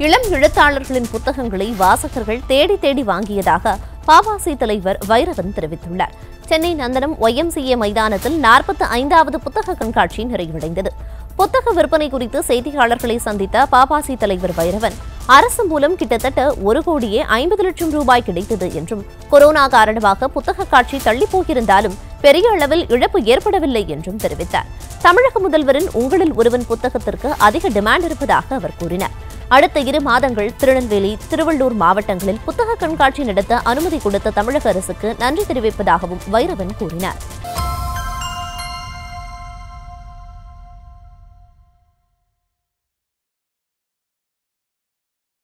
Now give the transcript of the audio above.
இளம் எழுத்தாளர்களின் புத்தகங்களை வாசகர்கள் தேடி தேடி வாங்கியதாக பாபாசி தலைவர் வைரவன் தெரிவித்துள்ளார் சென்னை நந்தனம் ஒய்எம்சிஏ மைதானத்தில் நாற்பத்தி ஐந்தாவது புத்தக கண்காட்சி நிறைவடைந்தது புத்தக விற்பனை குறித்து செய்தியாளர்களை சந்தித்த பாபாசி தலைவர் வைரவன் அரசு மூலம் கிட்டத்தட்ட ஒரு கோடியே ஐம்பது லட்சம் ரூபாய் கிடைத்தது என்றும் கொரோனா காரணமாக புத்தக காட்சி தள்ளி போயிருந்தாலும் பெரிய அளவில் இழப்பு ஏற்படவில்லை என்றும் தெரிவித்தார் தமிழக முதல்வரின் உங்களில் ஒருவன் புத்தகத்திற்கு அதிக டிமாண்ட் இருப்பதாக அவர் கூறினார் அடுத்த இரு மாதங்கள் திருநெல்வேலி திருவள்ளூர் மாவட்டங்களில் புத்தக கண்காட்சி நடத்த அனுமதி கொடுத்த தமிழக அரசுக்கு நன்றி தெரிவிப்பதாகவும் வைரவன் கூறினார்